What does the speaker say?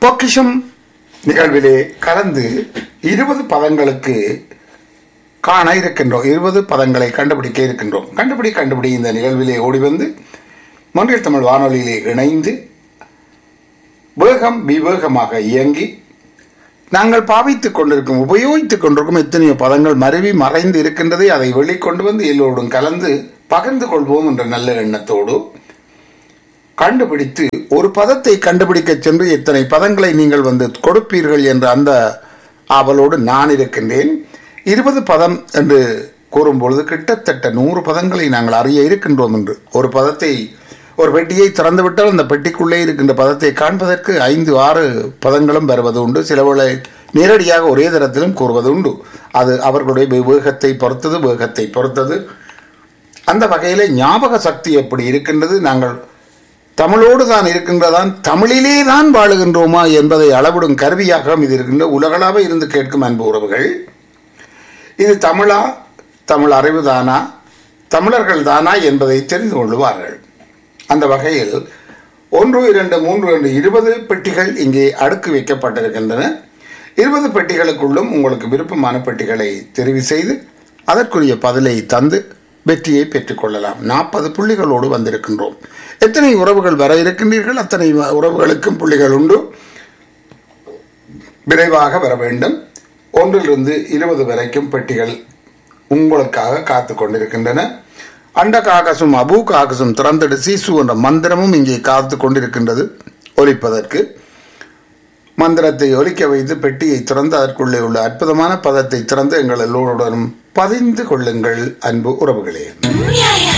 பொக்கிஷம் நிகழ்விலே கலந்து இருபது பதங்களுக்கு காண இருக்கின்றோம் இருபது பதங்களை கண்டுபிடிக்க இருக்கின்றோம் கண்டுபிடி கண்டுபிடி இந்த நிகழ்விலே ஓடி வந்து மொன்றில் தமிழ் வானொலியிலே இணைந்து வேகம் விவேகமாக இயங்கி நாங்கள் பாவித்துக் கொண்டிருக்கும் உபயோகித்துக் கொண்டிருக்கும் எத்தனையோ பதங்கள் மருவி மறைந்து இருக்கின்றதை அதை வெளிக்கொண்டு வந்து எல்லோரும் கலந்து பகிர்ந்து கொள்வோம் என்ற நல்ல எண்ணத்தோடு கண்டுபிடித்து ஒரு பதத்தை கண்டுபிடிக்க சென்று எத்தனை பதங்களை நீங்கள் வந்து கொடுப்பீர்கள் என்ற அந்த ஆவலோடு நான் இருக்கின்றேன் இருபது பதம் என்று கூறும்பொழுது கிட்டத்தட்ட நூறு பதங்களை நாங்கள் அறிய இருக்கின்றோம் என்று ஒரு பதத்தை ஒரு பெட்டியை திறந்துவிட்டால் அந்த பெட்டிக்குள்ளே இருக்கின்ற பதத்தை காண்பதற்கு ஐந்து ஆறு பதங்களும் வருவது உண்டு சிலவளை நேரடியாக ஒரே தரத்திலும் கூறுவது உண்டு அது அவர்களுடைய விவேகத்தை பொறுத்தது வேகத்தை பொறுத்தது அந்த வகையிலே ஞாபக சக்தி எப்படி இருக்கின்றது நாங்கள் தமிழோடு தான் இருக்கின்றதான் தமிழிலே தான் வாழுகின்றோமா என்பதை அளவிடும் கருவியாக இது இருக்கின்ற உலகளாக இருந்து கேட்கும் அன்பு உறவுகள் இது தமிழா தமிழ் அறிவுதானா தமிழர்கள் தானா என்பதை தெரிந்து கொள்வார்கள் அந்த வகையில் ஒன்று இரண்டு மூன்று என்று இருபது பெட்டிகள் இங்கே அடுக்கு வைக்கப்பட்டிருக்கின்றன இருபது பெட்டிகளுக்குள்ளும் உங்களுக்கு விருப்பமான பெட்டிகளை தெரிவு செய்து அதற்குரிய பதிலை தந்து வெற்றியை பெற்றுக்கொள்ளலாம் நாற்பது புள்ளிகளோடு வந்திருக்கின்றோம் எத்தனை உறவுகள் வர இருக்கின்றீர்கள் அத்தனை உறவுகளுக்கும் புள்ளிகள் உண்டு விரைவாக வர வேண்டும் ஒன்றிலிருந்து இருபது வரைக்கும் பெட்டிகள் உங்களுக்காக காத்து கொண்டிருக்கின்றன அண்ட காகசும் அபு காகசும் திறந்திடு சீசு என்ற மந்திரமும் இங்கே காத்து கொண்டிருக்கின்றது ஒலிப்பதற்கு மந்திரத்தை ஒலிக்க வைத்து பெட்டியை திறந்து அதற்குள்ளே உள்ள அற்புதமான பதத்தை திறந்து எங்கள் எல்லோருடனும் பதிந்து கொள்ளுங்கள் அன்பு உறவுகளே